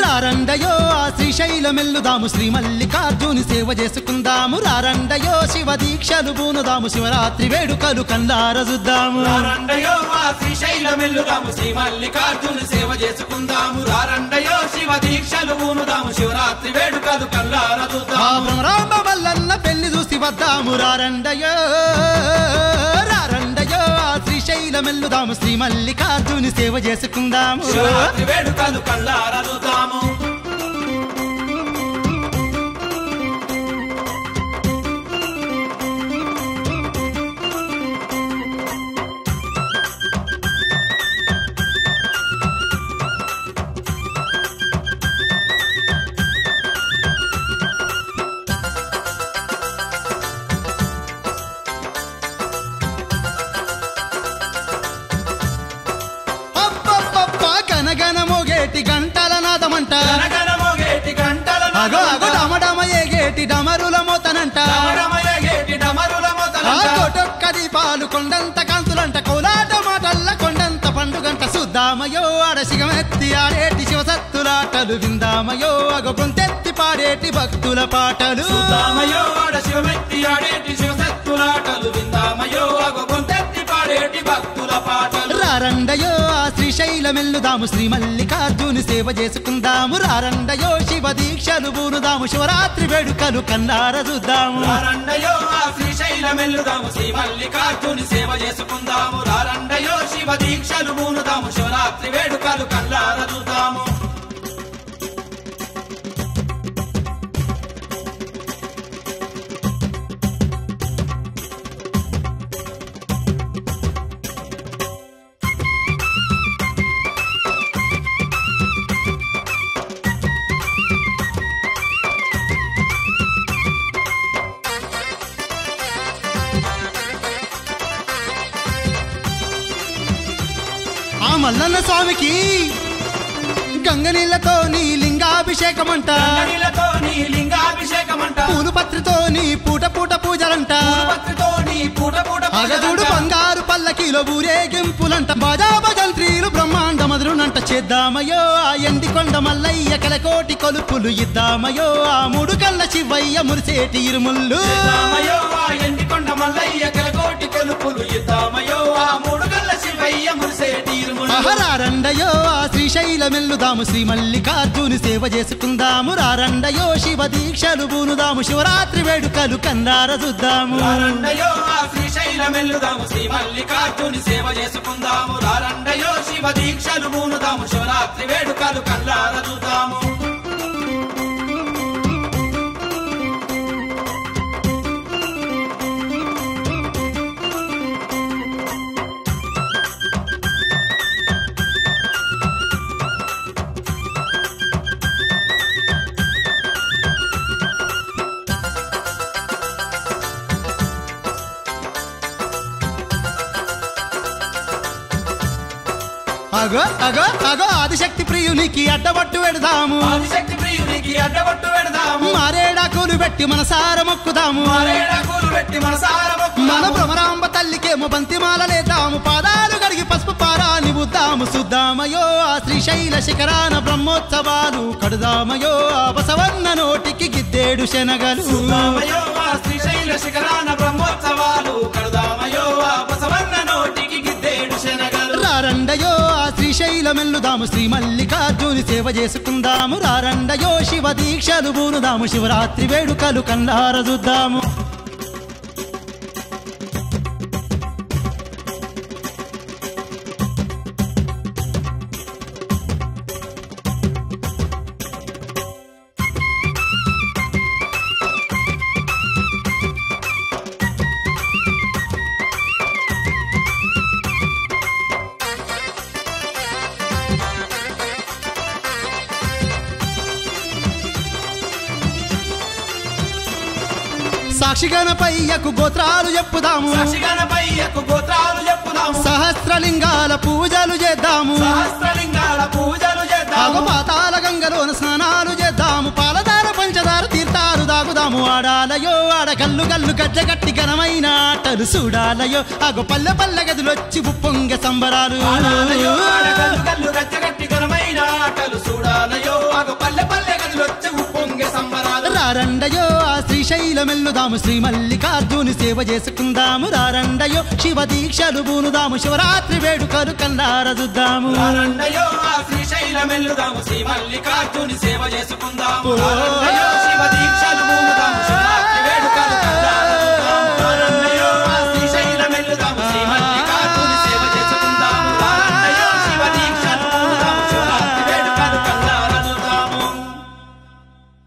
రారండయో ఆ శ్రీశైలమెల్లుదాము శ్రీ మల్లికార్జుని సేవ చేసుకుందాము రారండయో శివ దీక్షలు బూనుదాము శివరాత్రి వేడుకలు కందార చూద్దాము రారండయో ఆ శ్రీశైలమెల్లుదాము శ్రీ మల్లికార్జున సేవ చేసుకుందాము రారండయో శివ దీక్షలు ఊనుదాము శివరాత్రి వేడుకలు కల్లార ఆ చూద్దాము భ్రమరాంబ వల్లన్న పెళ్లి చూసి వద్దాము రారండయో రారండయో ఆ శ్రీశైలమెల్లుదాము శ్రీ మల్లికార్జుని సేవ చేసుకుందాము శివరాత్రి వేడుకలు కల్లార చూద్దాము అబ్బబ్బబ్బ గనగన మోగేటి గంటల నాదమంట గనగన మోగేటి గంటల అగో అగో డమడమ ఏగేటి డమరుల మోతనంట డమరమయగేటి డమరుల ఆ మొదలంట కోటొక్క దీపాలు కొండంత కాంతులంట కోలాట మాటల్ల కొండంత పండుగంట సుద్దామయో ఆడసిగమెత్తి ఆడేటి శివసత్తులాటలు విందామయో అగో గొంతెత్తి పాడేటి భక్తుల పాటలు చూద్దామయో ఆడ శివమెత్తి ఆడేటి శివసత్తులాటలు విందామయో అగో గొంతెత్తి పాడేటి భక్తుల పాటలు రారండయో ఆ శ్రీశైలమెల్లుదాము శ్రీ మల్లికార్జుని సేవ చేసుకుందాము రారండయో శివ దీక్షలు బూనుదాము శివరాత్రి వేడుకలు కన్నార చూద్దాము రారండయో ఆ శ్రీశైలమెల్లుదాము శ్రీ మల్లికార్జుని సేవ చేసుకుందాము రారండయో శివ దీక్షలు మూనుదాము శివరాత్రి వేడుకలు కల్లార చూద్దాము ఆ మల్లన్న స్వామికి గంగ నీళ్ళతో నీ లింగాభిషేకమంట గంగనీలతో నీ లింగాభిషేకమంట పూలు పత్రితో నీ పూట పూట పూజలంట భక్తితో నీ పూట పూట అగదుడు బంగారు పల్లకిలో ఊరేగింపులంట బాజా భజంత్రీలు బ్రహ్మాండ మధురునంట చేద్దామయో ఆ ఎండి కొండ మల్లయ్య కలకోటి కొలుపులు ఇద్దామయో ఆ మూడు కళ్ళ శివయ్య మురిసేటి ఇరుముళ్ళు చేద్దామయో ఆ ఎండికొండ మల్లయ్య కలకోటి కొలుపులు ఇద్దామయో ఆ మూడు గల్ల శివయ్య మురిసేటి ఇరుములు అహరారండయో ఆ శ్రీశైలమెల్లుదాము శ్రీ మల్లికార్జుని సేవ చేసుకుందాము రారండయో శివ దీక్షలు బూనుదాము శివరాత్రి వేడుకలు కందార చూద్దాము రారండయో ఆ శ్రీశైలమెల్లుదాము శ్రీ మల్లికార్జుని సేవ చేసుకుందాము రారండయో శివ దీక్షలు మూనుదాము శివరాత్రి వేడుకలు కల్లార చూద్దాము అగో అగో అగో ఆదిశక్తి ప్రియునికి అడ్డబట్టు పెడదాము ఆదిశక్తి ప్రియునికి అడ్డబట్టు పెడదాము మారేడాకులు పెట్టి మనసార మొక్కుదాము మారేడాకులు పెట్టి మనసార మొక్కుదాము. మన భ్రమరాంబ తల్లికేమో బంతిమాల లేదాము పాదాలు కడిగి పసుపు పారాని బుద్దాము సుద్దామయో ఆ శ్రీశైల శిఖరాన బ్రహ్మోత్సవాలు కడుదామయో ఆ బసవన్న నోటికి గిద్దేడు శనగలు చూద్దామయో ఆ శ్రీశైల శిఖరాన బ్రహ్మోత్సవాలు కడదామయో ఆ బసవన్న నోటికి గిద్దేడు శనగలు రారండయో ఆ శ్రీశైలమెల్లుదాము శ్రీ మల్లికార్జుని సేవ చేసుకుందాము రారండయో శివ దీక్షలు బూనుదాము శివరాత్రి వేడుకలు కన్నార చూద్దాము సాక్షిగణపయ్యకు గోత్రాలు చెప్పుదాము సాక్షిగణపయ్యకు గోత్రాలు చెప్పుదాము సహస్రలింగాల పూజలు చేద్దాము సహస్రలింగాల పూజలు చేద్దాము ఆగపాతాల గంగలోన స్నానాలు చేద్దాము పాలదార పంచదార తీర్థాలు దాగుదాము ఆడాలయో ఆడ కల్లు కల్లు గజ్జ గట్టి ఘనమైన ఆటలు చూడాలయో ఆగో పల్లె పల్లె గదులొచ్చి ఉప్పొంగ సంబరాలు ఆడాలయో ఆడ కల్లు కల్లు గచ్చగట్టి ఘనమైన ఆటలు చూడాలయో అగ రారండయో ఆ శ్రీశైలమెల్లుదాము శ్రీ మల్లికార్జుని సేవ చేసుకుందాము రారండయో శివ దీక్షలు బూనుదాము శివరాత్రి వేడుకలు కల్లార చూద్దాము రారండయో ఆ శ్రీశైలం వెళ్ళుదాము శ్రీ మల్లికార్జుని సేవ చేసుకుందాము ఓ, రారండయో